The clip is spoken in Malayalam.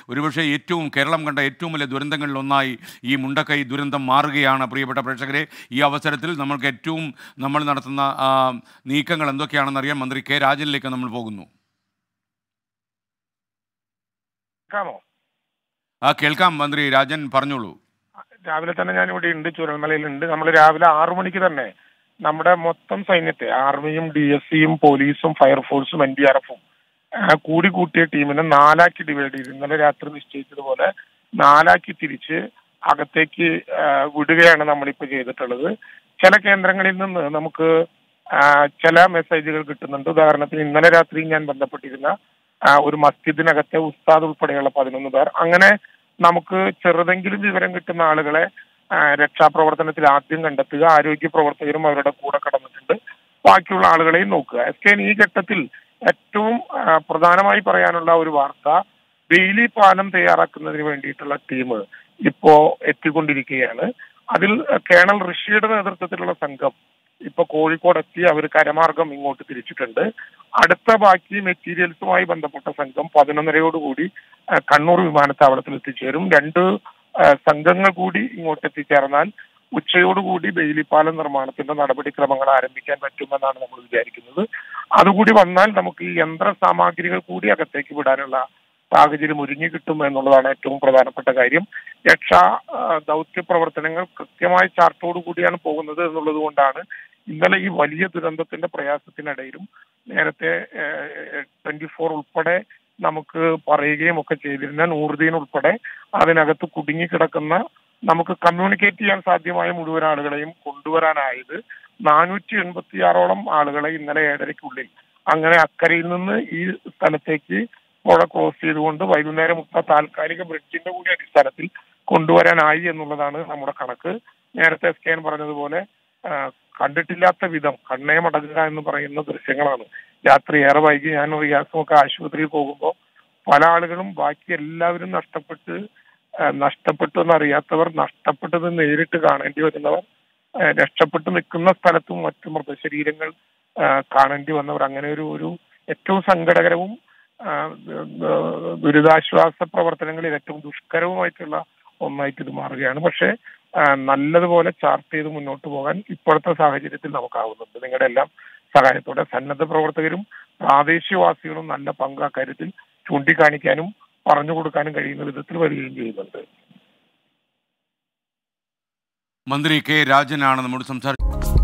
ഒരുപക്ഷെ ഏറ്റവും കേരളം കണ്ട ഏറ്റവും വലിയ ദുരന്തങ്ങളിലൊന്നായി ഈ മുണ്ടക്കൈ ദുരന്തം മാറുകയാണ് പ്രിയപ്പെട്ട പ്രേക്ഷകരെ ഈ അവസരത്തിൽ നമ്മൾക്ക് ഏറ്റവും നമ്മൾ നടത്തുന്ന ആ, നീക്കങ്ങൾ എന്തൊക്കെയാണെന്നറിയാൻ മന്ത്രി കെ രാജനിലേക്ക് നമ്മൾ പോകുന്നു കേൾക്കാമോ ആ കേൾക്കാം മന്ത്രി രാജൻ പറഞ്ഞോളൂ രാവിലെ തന്നെ ഞാൻ ഇവിടെ ഉണ്ട് ചുരൽമലയിലുണ്ട് നമ്മൾ രാവിലെ ആറു മണിക്ക് തന്നെ നമ്മുടെ മൊത്തം സൈന്യത്തെ ആർമിയും ഡി എസ് സിയും പോലീസും ഫയർഫോഴ്സും എൻ ഡി ആർ എഫും കൂടി കൂട്ടിയ ടീമിനെ നാലാക്കി ഡിവൈഡ് ചെയ്ത് ഇന്നലെ രാത്രി നിശ്ചയിച്ചതുപോലെ നാലാക്കി തിരിച്ച് അകത്തേക്ക് ആ, വിടുകയാണ് നമ്മളിപ്പോൾ ചെയ്തിട്ടുള്ളത് ചില കേന്ദ്രങ്ങളിൽ നിന്ന് നമുക്ക് ആ, ചില മെസ്സേജുകൾ കിട്ടുന്നുണ്ട് ഉദാഹരണത്തിന് ഇന്നലെ രാത്രി ഞാൻ ബന്ധപ്പെട്ടിരുന്ന ആ, ഒരു മസ്ജിദിനകത്തെ ഉസ്താദ് ഉൾപ്പെടെയുള്ള പതിനൊന്ന് പേർ അങ്ങനെ നമുക്ക് ചെറുതെങ്കിലും വിവരം കിട്ടുന്ന ആളുകളെ ആ, രക്ഷാപ്രവർത്തനത്തിൽ ആദ്യം കണ്ടെത്തുക ആരോഗ്യ പ്രവർത്തകരും അവരുടെ കൂടെ കടന്നിട്ടുണ്ട് ബാക്കിയുള്ള ആളുകളെയും നോക്കുക എസ് കെ ഈ ഘട്ടത്തിൽ ഏറ്റവും ആ, പ്രധാനമായി പറയാനുള്ള ഒരു വാർത്ത ബെയിലി പാലം തയ്യാറാക്കുന്നതിന് വേണ്ടിയിട്ടുള്ള ടീം ഇപ്പോ എത്തിക്കൊണ്ടിരിക്കുകയാണ് അതിൽ കേണൽ ഋഷിയുടെ നേതൃത്വത്തിലുള്ള സംഘം ഇപ്പൊ കോഴിക്കോട് എത്തി അവർ കരമാർഗം ഇങ്ങോട്ട് തിരിച്ചിട്ടുണ്ട് അടുത്ത ബാക്കി മെറ്റീരിയൽസുമായി ബന്ധപ്പെട്ട സംഘം പതിനൊന്നരയോടുകൂടി ആ, കണ്ണൂർ വിമാനത്താവളത്തിൽ എത്തിച്ചേരും രണ്ട് ആ, സംഘങ്ങൾ കൂടി ഇങ്ങോട്ട് എത്തിച്ചേർന്നാൽ ഉച്ചയോടുകൂടി ബെയിലിപ്പാലം നിർമ്മാണത്തിന്റെ നടപടിക്രമങ്ങൾ ആരംഭിക്കാൻ പറ്റുമെന്നാണ് നമ്മൾ വിചാരിക്കുന്നത് അതുകൂടി വന്നാൽ നമുക്ക് ഈ യന്ത്ര സാമഗ്രികൾ കൂടി അകത്തേക്ക് വിടാനുള്ള സാഹചര്യം ഒരുങ്ങി കിട്ടും എന്നുള്ളതാണ് ഏറ്റവും പ്രധാനപ്പെട്ട കാര്യം രക്ഷാ ആ, ദൗത്യ പ്രവർത്തനങ്ങൾ കൃത്യമായ ചാർട്ടോടു കൂടിയാണ് പോകുന്നത് എന്നുള്ളത് കൊണ്ടാണ് ഇന്നലെ ഈ വലിയ ദുരന്തത്തിന്റെ പ്രയാസത്തിനിടയിലും നേരത്തെ ട്വന്റി ഫോർ ഉൾപ്പെടെ നമുക്ക് പറയുകയും ഒക്കെ ചെയ്തിരുന്ന നൂറുദീൻ ഉൾപ്പെടെ അതിനകത്ത് കുടുങ്ങിക്കിടക്കുന്ന നമുക്ക് കമ്മ്യൂണിക്കേറ്റ് ചെയ്യാൻ സാധ്യമായ മുഴുവൻ ആളുകളെയും കൊണ്ടുവരാനായത് നാനൂറ്റി എൺപത്തി ആറോളം ആളുകളെ ഇന്നലെ ഏഴരയ്ക്കുള്ളിൽ അങ്ങനെ അക്കരയിൽ നിന്ന് ഈ സ്ഥലത്തേക്ക് പുഴ ക്രോസ് ചെയ്തുകൊണ്ട് വൈകുന്നേരം മുട്ട താൽക്കാലിക ബ്രിഡ്ജിന്റെ കൂടി അടിസ്ഥാനത്തിൽ കൊണ്ടുവരാനായി എന്നുള്ളതാണ് നമ്മുടെ കണക്ക് നേരത്തെ സ്കാൻ പറഞ്ഞതുപോലെ ആ, കണ്ടിട്ടില്ലാത്ത വിധം കണ്ണയമടങ്ങുക എന്ന് പറയുന്ന ദൃശ്യങ്ങളാണ് രാത്രി ഏറെ വൈകി ഞാൻ റിയാസും ഒക്കെ ആശുപത്രിയിൽ പോകുമ്പോൾ പല ആളുകളും ബാക്കി എല്ലാവരും നഷ്ടപ്പെട്ട് ആ, നഷ്ടപ്പെട്ടു എന്നറിയാത്തവർ നഷ്ടപ്പെട്ടത് നേരിട്ട് കാണേണ്ടി വരുന്നവർ ആ, രക്ഷപ്പെട്ട് നിൽക്കുന്ന സ്ഥലത്തും മറ്റു മൃതശരീരങ്ങൾ ആ, കാണേണ്ടി വന്നവർ അങ്ങനെ ഒരു ഒരു ഏറ്റവും സങ്കടകരവും ആ, ദ- ദുരിതാശ്വാസ പ്രവർത്തനങ്ങളിൽ ഏറ്റവും ദുഷ്കരവുമായിട്ടുള്ള ഒന്നായിട്ട് ഇത് മാറുകയാണ് പക്ഷേ ആ, നല്ലതുപോലെ ചാർട്ട് ചെയ്ത് മുന്നോട്ട് പോകാൻ ഇപ്പോഴത്തെ സാഹചര്യത്തിൽ നമുക്കാവുന്നുണ്ട് നിങ്ങളുടെ എല്ലാം സഹായത്തോടെ സന്നദ്ധ പ്രവർത്തകരും പ്രാദേശികവാസികളും നല്ല പങ്ക് അക്കാര്യത്തിൽ ചൂണ്ടിക്കാണിക്കാനും പറഞ്ഞു കൊടുക്കാനും കഴിയുന്ന വിധത്തിൽ വരികയും ചെയ്യുന്നുണ്ട് മന്ത്രി കെ രാജനാണ് നമ്മോട് സംസാരിച്ചത്